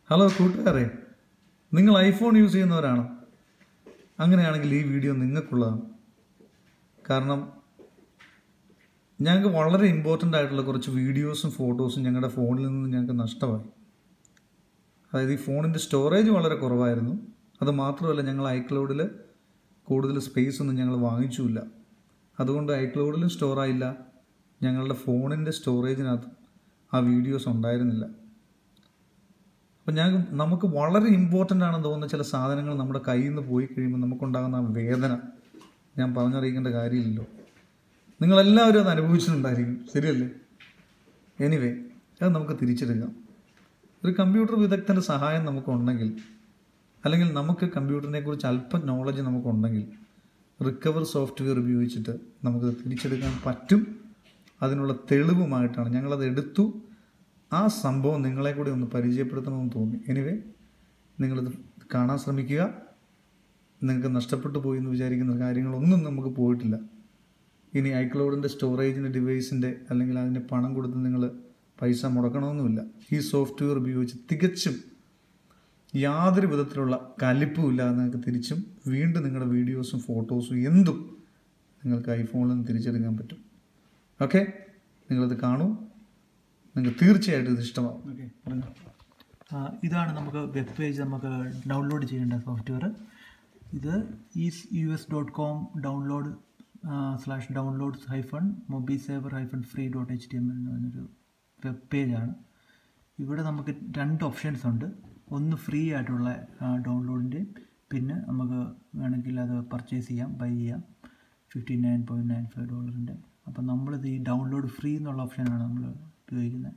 Hello കൂട്ടുകാരെ നിങ്ങൾ iPhone use ചെയ്യുന്നവരാണോ അങ്ങനെയാണെങ്കിൽ ഈ വീഡിയോ നിങ്ങൾക്കുള്ളതാണ് കാരണം ഞങ്ങൾക്ക് വളരെ ഇമ്പോർട്ടൻ്റ് ആയിട്ടുള്ള കുറച്ച് വീഡിയോസും ഫോട്ടോസും ഞങ്ങളുടെ ഫോണിൽ നിന്ന് ഞങ്ങൾക്ക് നഷ്ടമായി അതായത് ഈ ഫോണിൻ്റെ സ്റ്റോറേജ് വളരെ കുറവായിരുന്നു അത് മാത്രമല്ല ഞങ്ങൾ ഐക്ലൗഡിൽ കൂടുതൽ സ്പേസ് ഒന്നും ഞങ്ങൾ വാങ്ങിച്ചുമില്ല അതുകൊണ്ട് ഐക്ലൗഡിലും സ്റ്റോർ ആയില്ല ഞങ്ങളുടെ ഫോണിൻ്റെ സ്റ്റോറേജിനകത്ത് ആ വീഡിയോസ് ഉണ്ടായിരുന്നില്ല അപ്പം ഞാൻ നമുക്ക് വളരെ ഇമ്പോർട്ടൻ്റ് ആണെന്ന് തോന്നുന്ന ചില സാധനങ്ങൾ നമ്മുടെ കയ്യിൽ നിന്ന് പോയി കഴിയുമ്പോൾ നമുക്കുണ്ടാകുന്ന ആ വേദന ഞാൻ പറഞ്ഞറിയിക്കേണ്ട കാര്യമില്ലല്ലോ നിങ്ങളെല്ലാവരും അത് അനുഭവിച്ചിട്ടുണ്ടായിരിക്കും ശരിയല്ലേ എനിവേ അത് നമുക്ക് തിരിച്ചെടുക്കാം ഒരു കമ്പ്യൂട്ടർ വിദഗ്ധൻ്റെ സഹായം നമുക്കുണ്ടെങ്കിൽ അല്ലെങ്കിൽ നമുക്ക് കമ്പ്യൂട്ടറിനെ കുറിച്ച് അല്പം നോളജ് നമുക്കുണ്ടെങ്കിൽ റിക്കവർ സോഫ്റ്റ്വെയർ ഉപയോഗിച്ചിട്ട് നമുക്കത് തിരിച്ചെടുക്കാൻ പറ്റും അതിനുള്ള തെളിവുമായിട്ടാണ് ഞങ്ങളത് എടുത്തു ആ സംഭവം നിങ്ങളെ കൂടി ഒന്ന് പരിചയപ്പെടുത്തണമെന്ന് തോന്നി എനിവേ നിങ്ങളിത് കാണാൻ ശ്രമിക്കുക നിങ്ങൾക്ക് നഷ്ടപ്പെട്ടു പോയി എന്ന് വിചാരിക്കുന്ന കാര്യങ്ങളൊന്നും നമുക്ക് പോയിട്ടില്ല ഇനി ഐക്ലൗഡിൻ്റെ സ്റ്റോറേജിൻ്റെ ഡിവൈസിൻ്റെ അല്ലെങ്കിൽ അതിന് പണം കൊടുത്ത് നിങ്ങൾ പൈസ മുടക്കണമെന്നുമില്ല ഈ സോഫ്റ്റ്വെയർ ഉപയോഗിച്ച് തികച്ചും യാതൊരു വിധത്തിലുള്ള കലിപ്പും ഇല്ലാതെ നിങ്ങൾക്ക് തിരിച്ചും വീണ്ടും നിങ്ങളുടെ വീഡിയോസും ഫോട്ടോസും എന്തും നിങ്ങൾക്ക് ഐഫോണിൽ നിന്ന് തിരിച്ചെടുക്കാൻ പറ്റും ഓക്കെ നിങ്ങളിത് കാണൂ നിങ്ങൾക്ക് തീർച്ചയായിട്ടും ഇത് ഇഷ്ടമാവും ഓക്കെ പറഞ്ഞു ആ, ഇതാണ് നമുക്ക് വെബ് പേജ് നമുക്ക് ഡൗൺലോഡ് ചെയ്യേണ്ട സോഫ്റ്റ്വെയർ ഇത് ease U S dot com download slash downloads hyphen MobiSaver hyphen free dot H T M എന്ന് പറഞ്ഞൊരു വെബ് പേജാണ് ഇവിടെ നമുക്ക് രണ്ട് ഓപ്ഷൻസ് ഉണ്ട് ഒന്ന് ഫ്രീ ആയിട്ടുള്ള ഡൗൺലോഡിൻ്റെ പിന്നെ നമുക്ക് വേണമെങ്കിൽ അത് പർച്ചേസ് ചെയ്യാം ബൈ ചെയ്യാം fifty nine point nine five ഡോളറിൻ്റെ അപ്പം നമ്മളിത് ഈ ഡൗൺലോഡ് ഫ്രീ എന്നുള്ള ഓപ്ഷനാണ് നമ്മൾ ഉപയോഗിക്കുന്നത്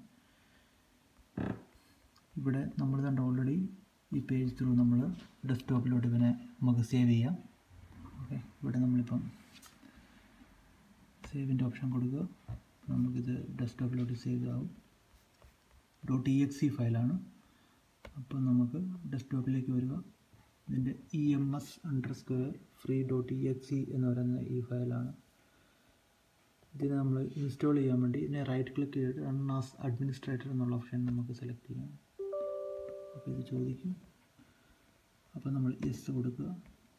ഇവിടെ നമ്മൾ തന്നെ ഓൾറെഡി ഈ പേജ് ത്രൂ നമ്മൾ ഡെസ്ക്ടോപ്പിലോട്ട് ഇവനെ നമുക്ക് സേവ് ചെയ്യാം ഓക്കെ ഇവിടെ നമ്മളിപ്പം സേവിൻ്റെ ഓപ്ഷൻ കൊടുക്കുക നമുക്കിത് ഡെസ്ക്ടോപ്പിലോട്ട് സേവ് ആവും ഡോട്ട് ഇ എക്സ് സി ഫയലാണ് അപ്പോൾ നമുക്ക് ഡെസ്ക്ടോപ്പിലേക്ക് വരിക ഇതിൻ്റെ E M S underscore free dot E X C എന്ന് പറയുന്ന ഈ ഫയലാണ് ഇതിനെ നമ്മൾ ഇൻസ്റ്റാൾ ചെയ്യാൻ വേണ്ടി ഇതിനെ റൈറ്റ് ക്ലിക്ക് ചെയ്തിട്ട് റൺ ആസ് അഡ്മിനിസ്ട്രേറ്റർ എന്നുള്ള ഓപ്ഷൻ നമുക്ക് സെലക്ട് ചെയ്യാം അപ്പോൾ ഇത് ചോദിക്കും അപ്പോൾ നമ്മൾ യെസ് കൊടുക്കുക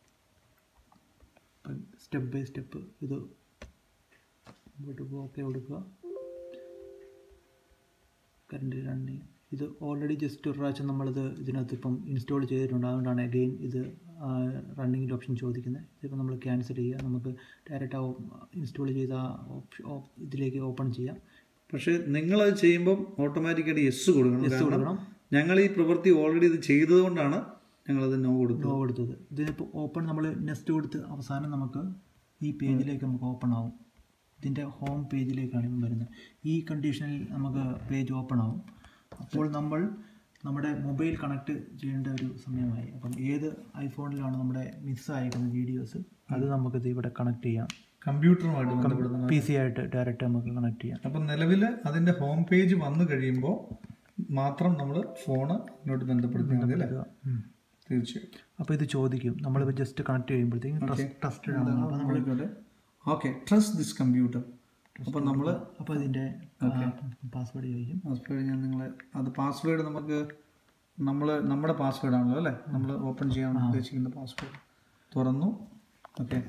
അപ്പം സ്റ്റെപ്പ് ബൈ സ്റ്റെപ്പ് ഇത് മുമ്പോട്ട് പോകുക ഓക്കെ കൊടുക്കുക കറണ്ട് റണ്ണിങ് ഇത് ഓൾറെഡി ജസ്റ്റ് ഒരു പ്രാവശ്യം നമ്മളിത് ഇതിനകത്ത് ഇപ്പം ഇൻസ്റ്റാൾ ചെയ്തിട്ടുണ്ട് അതുകൊണ്ടാണ് അഗെയിൻ ഇത് റണ്ണിങ്ങിൻ്റെ ഓപ്ഷൻ ചോദിക്കുന്നത് ഇതിപ്പോൾ നമ്മൾ ക്യാൻസൽ ചെയ്യുക നമുക്ക് ഡയറക്റ്റ് ആ ഇൻസ്റ്റാൾ ചെയ്ത ആ ഓപ്ഷൻ ഇതിലേക്ക് ഓപ്പൺ ചെയ്യാം പക്ഷേ നിങ്ങളത് ചെയ്യുമ്പം ഓട്ടോമാറ്റിക്കായിട്ട് യെസ് കൊടുക്കണം യെസ് കാരണം കൊടുക്കണം ഞങ്ങൾ ഈ പ്രവൃത്തി ഓൾറെഡി ഇത് ചെയ്തതുകൊണ്ടാണ് ഞങ്ങളത് നോ കൊടുത്തത് നോ കൊടുത്തത് ഇതിനിപ്പോൾ ഓപ്പൺ നമ്മൾ നെക്സ്റ്റ് കൊടുത്ത് അവസാനം നമുക്ക് ഈ പേജിലേക്ക് നമുക്ക് ഓപ്പൺ ആവും ഇതിൻ്റെ ഹോം പേജിലേക്കാണ് ഇവൻ വരുന്നത് ഈ കണ്ടീഷനിൽ നമുക്ക് പേജ് ഓപ്പൺ ആവും അപ്പോൾ നമ്മൾ നമ്മുടെ മൊബൈൽ കണക്ട് ചെയ്യേണ്ട ഒരു സമയമായി അപ്പം ഏത് ഐഫോണിലാണ് നമ്മുടെ മിസ്സായിരിക്കുന്ന വീഡിയോസ് അത് നമുക്കിത് ഇവിടെ കണക്ട് ചെയ്യാം കമ്പ്യൂട്ടറുമായിട്ട് ബന്ധപ്പെടുന്ന പി സി ആയിട്ട് ഡയറക്റ്റ് നമുക്ക് കണക്ട് ചെയ്യാം അപ്പം നിലവിൽ അതിൻ്റെ ഹോം പേജ് വന്നു കഴിയുമ്പോൾ മാത്രം നമ്മൾ ഫോണ് ഇങ്ങോട്ട് ബന്ധപ്പെടുത്തിയാൽ മതി അല്ലേ ഉം. തീർച്ചയായും അപ്പോൾ ഇത് ചോദിക്കും നമ്മളിപ്പോൾ ജസ്റ്റ് കണക്ട് ചെയ്യുമ്പോഴത്തേക്കും ട്രസ്റ്റഡ് ആണ് അപ്പോൾ നമ്മൾ ഓക്കെ ട്രസ്റ്റ് ദിസ് കമ്പ്യൂട്ടർ അപ്പം നമ്മൾ അപ്പോൾ ഇതിൻ്റെ പാസ്വേഡ് ചോദിക്കും പാസ്വേഡ് ഞാൻ നിങ്ങളെ അത് പാസ്വേഡ് നമുക്ക് നമ്മൾ നമ്മുടെ പാസ്വേഡ് ആണല്ലോ അല്ലേ നമ്മൾ ഓപ്പൺ ചെയ്യാൻ ഉദ്ദേശിക്കുന്ന പാസ്വേഡ് തുറന്നു ഓക്കെ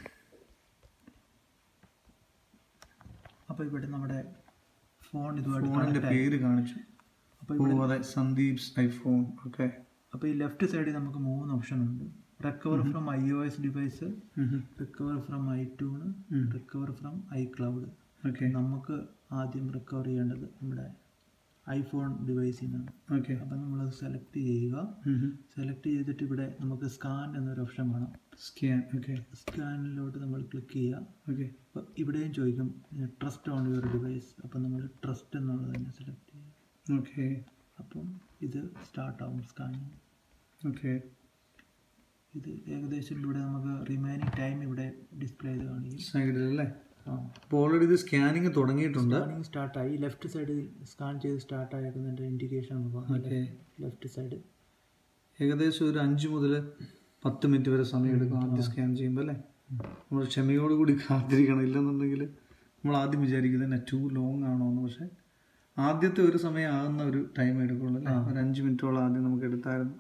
അപ്പോൾ ഇവിടെ നമ്മുടെ ഫോൺ ഇതുമായിട്ട് ഫോണിൻ്റെ പേര് കാണിച്ചു അപ്പോൾ ഓ അതെ സന്ദീപ്സ് ഐഫോൺ ഓക്കെ അപ്പോൾ ഈ ലെഫ്റ്റ് സൈഡിൽ നമുക്ക് മൂന്ന് ഓപ്ഷൻ ഉണ്ട് recover from iOS device recover from iTunes recover from iCloud okay നമുക്ക് ആദ്യം റിക്കവർ ചെയ്യേണ്ടത് നമ്മുടെ ഐഫോൺ ഡിവൈസിൽ നിന്നാണ് ഓക്കെ അപ്പോൾ നമ്മളത് സെലക്ട് ചെയ്യുക സെലക്ട് ചെയ്തിട്ട് ഇവിടെ നമുക്ക് സ്കാൻ എന്നൊരു ഓപ്ഷൻ വേണം സ്കാൻ ഓക്കെ സ്കാനിലോട്ട് നമ്മൾ ക്ലിക്ക് ചെയ്യുക ഓക്കെ അപ്പോൾ ഇവിടെയും ചോദിക്കും ട്രസ്റ്റ് ഓൺ യുവർ ഡിവൈസ് അപ്പം നമ്മൾ ട്രസ്റ്റ് എന്നുള്ളത് തന്നെ സെലക്ട് ചെയ്യുക ഓക്കെ അപ്പം ഇത് സ്റ്റാർട്ട് ആവും സ്കാനിങ് ഓക്കെ ഇത് ഏകദേശം ഇവിടെ നമുക്ക് റിമൈനിങ് ടൈം ഇവിടെ ഡിസ്പ്ലേ ചെയ്ത് കാണിക്കും സൈഡിലല്ലേ ആ അപ്പോൾ ഓൾറെഡി ഇത് സ്കാനിങ് തുടങ്ങിയിട്ടുണ്ട് സ്കാനിങ് സ്റ്റാർട്ടായി ലെഫ്റ്റ് സൈഡിൽ സ്കാൻ ചെയ്ത് സ്റ്റാർട്ട് ആയിരിക്കുന്നതിൻ്റെ ഇൻഡിക്കേഷൻ നമുക്ക് ഓക്കെ ലെഫ്റ്റ് സൈഡ് ഏകദേശം ഒരു അഞ്ച് മുതൽ പത്ത് മിനിറ്റ് വരെ സമയം എടുക്കും ആദ്യം സ്കാൻ ചെയ്യുമ്പോൾ അല്ലേ നമ്മൾ ക്ഷമയോടുകൂടി കാത്തിരിക്കണം ഇല്ലെന്നുണ്ടെങ്കിൽ നമ്മൾ ആദ്യം വിചാരിക്കുന്നത് തന്നെ ടു ലോങ് ആണോ എന്ന് പക്ഷേ ആദ്യത്തെ ഒരു സമയം ആകുന്ന ഒരു ടൈം എടുക്കുള്ളൂ അല്ലേ ഒരു അഞ്ച് മിനിറ്റോളം ആദ്യം നമുക്ക് എടുത്തായിരുന്നു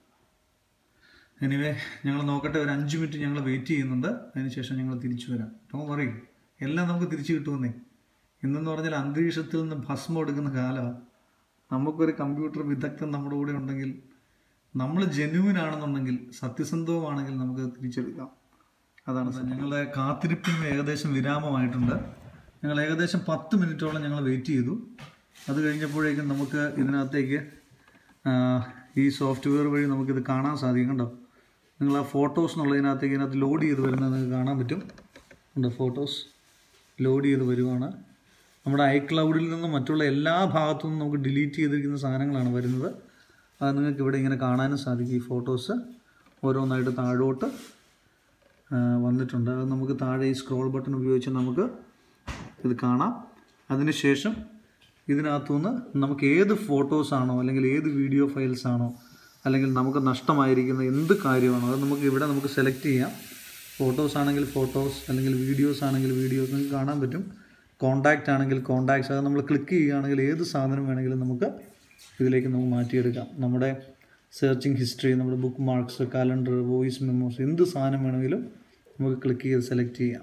എനിവേ ഞങ്ങൾ നോക്കട്ടെ ഒരു അഞ്ച് മിനിറ്റ് ഞങ്ങൾ വെയിറ്റ് ചെയ്യുന്നുണ്ട് അതിനുശേഷം ഞങ്ങൾ തിരിച്ചു വരാം ടോം പറയും എല്ലാം നമുക്ക് തിരിച്ചു കിട്ടുമെന്നേ ഇന്നെന്ന് പറഞ്ഞാൽ അന്തരീക്ഷത്തിൽ നിന്ന് ഭസ്മം എടുക്കുന്ന കാലമാണ് നമുക്കൊരു കമ്പ്യൂട്ടർ വിദഗ്ധൻ നമ്മുടെ കൂടെ ഉണ്ടെങ്കിൽ നമ്മൾ ജെന്യൂൻ ആണെന്നുണ്ടെങ്കിൽ സത്യസന്ധവുമാണെങ്കിൽ നമുക്ക് തിരിച്ചെടുക്കാം അതാണ് സത്യം. ഞങ്ങളുടെ കാത്തിരിപ്പിന് ഏകദേശം വിരാമമായിട്ടുണ്ട് ഞങ്ങൾ ഏകദേശം പത്ത് മിനിറ്റോളം ഞങ്ങൾ വെയിറ്റ് ചെയ്തു അത് കഴിഞ്ഞപ്പോഴേക്കും നമുക്ക് ഇതിനകത്തേക്ക് ആ, ഈ സോഫ്റ്റ്വെയർ വഴി നമുക്കിത് കാണാൻ സാധിക്കും കണ്ടോ നിങ്ങൾ ആ ഫോട്ടോസ് എന്നുള്ളതിനകത്തേക്ക് ഇതിനകത്ത് ലോഡ് ചെയ്ത് വരുന്നത് നിങ്ങൾക്ക് കാണാൻ പറ്റും ഉണ്ട് ഫോട്ടോസ് ലോഡ് ചെയ്ത് വരുവാണ് നമ്മുടെ ഐക്ലൗഡിൽ നിന്നും മറ്റുള്ള എല്ലാ ഭാഗത്തു നിന്നും നമുക്ക് ഡിലീറ്റ് ചെയ്തിരിക്കുന്ന സാധനങ്ങളാണ് വരുന്നത് അത് നിങ്ങൾക്ക് ഇവിടെ ഇങ്ങനെ കാണാനും സാധിക്കും ഈ ഫോട്ടോസ് ഓരോന്നായിട്ട് താഴോട്ട് ആ, വന്നിട്ടുണ്ട് അത് നമുക്ക് താഴെ ഈ സ്ക്രോൾ ബട്ടൺ ഉപയോഗിച്ച് നമുക്ക് ഇത് കാണാം അതിനുശേഷം ഇതിനകത്തുനിന്ന് നമുക്ക് ഏത് ഫോട്ടോസ് ആണോ അല്ലെങ്കിൽ ഏത് വീഡിയോ ഫയൽസ് ആണോ അല്ലെങ്കിൽ നമുക്ക് നഷ്ടമായിരിക്കുന്ന എന്ത് കാര്യമാണോ അത് നമുക്ക് ഇവിടെ നമുക്ക് സെലക്ട് ചെയ്യാം ഫോട്ടോസ് ആണെങ്കിൽ ഫോട്ടോസ് അല്ലെങ്കിൽ വീഡിയോസ് ആണെങ്കിൽ വീഡിയോസ് നിങ്ങൾക്ക് കാണാൻ പറ്റും കോണ്ടാക്റ്റ് ആണെങ്കിൽ കോണ്ടാക്ട്സ് അത് നമ്മൾ ക്ലിക്ക് ചെയ്യുകയാണെങ്കിൽ ഏത് സാധനം വേണമെങ്കിലും നമുക്ക് ഇതിലേക്ക് നമുക്ക് മാറ്റിയെടുക്കാം നമ്മുടെ സെർച്ചിങ് ഹിസ്റ്ററി നമ്മുടെ bookmarks calendar voice memos എന്ത് സാധനം വേണമെങ്കിലും നമുക്ക് ക്ലിക്ക് ചെയ്ത് സെലക്ട് ചെയ്യാം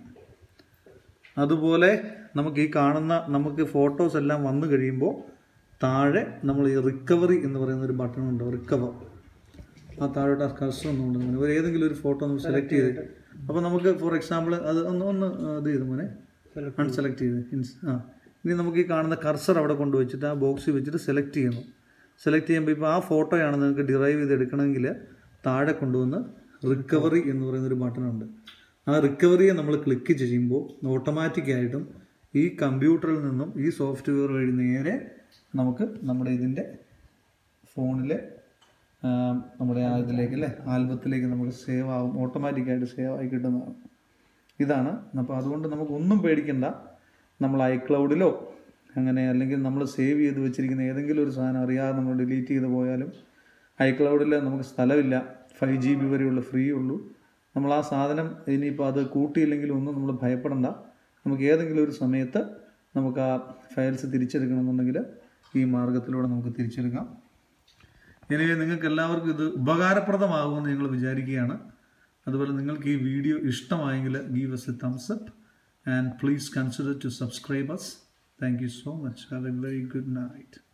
അതുപോലെ നമുക്ക് ഈ കാണുന്ന നമുക്ക് ഫോട്ടോസ് എല്ലാം വന്നു കഴിയുമ്പോൾ താഴെ നമ്മൾ ഈ റിക്കവറി എന്ന് പറയുന്ന ഒരു ബട്ടൺ ഉണ്ട് റിക്കവർ ആ താഴോട്ട് ആ കർസർ ഒന്നുകൊണ്ട് അങ്ങനെ ഒരു ഏതെങ്കിലും ഒരു ഫോട്ടോ നമുക്ക് സെലക്ട് ചെയ്ത് അപ്പോൾ നമുക്ക് ഫോർ എക്സാമ്പിൾ അത് ഒന്ന് ഒന്ന് ഇത് ചെയ്ത് മോനെ അൺസെലക്ട് ചെയ്ത് ഇൻസ് ആ ഇനി നമുക്ക് ഈ കാണുന്ന കർസർ അവിടെ കൊണ്ടുവച്ചിട്ട് ആ ബോക്സിൽ വെച്ചിട്ട് സെലക്ട് ചെയ്യുന്നു സെലക്ട് ചെയ്യുമ്പോൾ ഇപ്പോൾ ആ ഫോട്ടോയാണ് നിങ്ങൾക്ക് ഡിറൈവ് ചെയ്ത് എടുക്കണമെങ്കിൽ താഴെ കൊണ്ടുവന്ന് റിക്കവറി എന്ന് പറയുന്ന ഒരു ബട്ടൺ ഉണ്ട് ആ റിക്കവറിയെ നമ്മൾ ക്ലിക്ക് ചെയ്യുമ്പോൾ ഓട്ടോമാറ്റിക്കായിട്ടും ഈ കമ്പ്യൂട്ടറിൽ നിന്നും ഈ സോഫ്റ്റ്വെയർ വഴി നേരെ നമുക്ക് നമ്മുടെ ഇതിൻ്റെ ഫോണിലെ ആ, നമ്മുടെ ആ ഇതിലേക്ക് അല്ലേ ആൽബത്തിലേക്ക് നമുക്ക് സേവ് ആവും ഓട്ടോമാറ്റിക്കായിട്ട് സേവ് ആയി കിട്ടുന്നതാണ് ഇതാണ് അപ്പോൾ അതുകൊണ്ട് നമുക്ക് ഒന്നും പേടിക്കണ്ട നമ്മൾ ഐക്ലൗഡിലോ അങ്ങനെ അല്ലെങ്കിൽ നമ്മൾ സേവ് ചെയ്ത് വെച്ചിരിക്കുന്ന ഏതെങ്കിലും ഒരു സാധനം അറിയാതെ നമ്മൾ ഡിലീറ്റ് ചെയ്ത് പോയാലും ഐക്ലൗഡിൽ നമുക്ക് സ്ഥലമില്ല ഫൈവ് ജി ബി വരെയുള്ള ഫ്രീ ഉള്ളൂ നമ്മൾ ആ സാധനം ഇനിയിപ്പോൾ അത് കൂട്ടിയില്ലെങ്കിലും ഒന്നും നമ്മൾ ഭയപ്പെടണ്ട നമുക്ക് ഏതെങ്കിലും ഒരു സമയത്ത് നമുക്ക് ആ ഫയൽസ് തിരിച്ചെടുക്കണമെന്നുണ്ടെങ്കിൽ ഈ മാർഗത്തിലൂടെ നമുക്ക് തിരിച്ചെടുക്കാം ഇനി നിങ്ങൾക്ക് എല്ലാവർക്കും ഇത് ഉപകാരപ്രദമാകുമെന്ന് ഞങ്ങൾ വിചാരിക്കുകയാണ് അതുപോലെ നിങ്ങൾക്ക് ഈ വീഡിയോ ഇഷ്ടമായെങ്കിൽ give us a thumbs up and please consider to subscribe us thank you so much have a very good night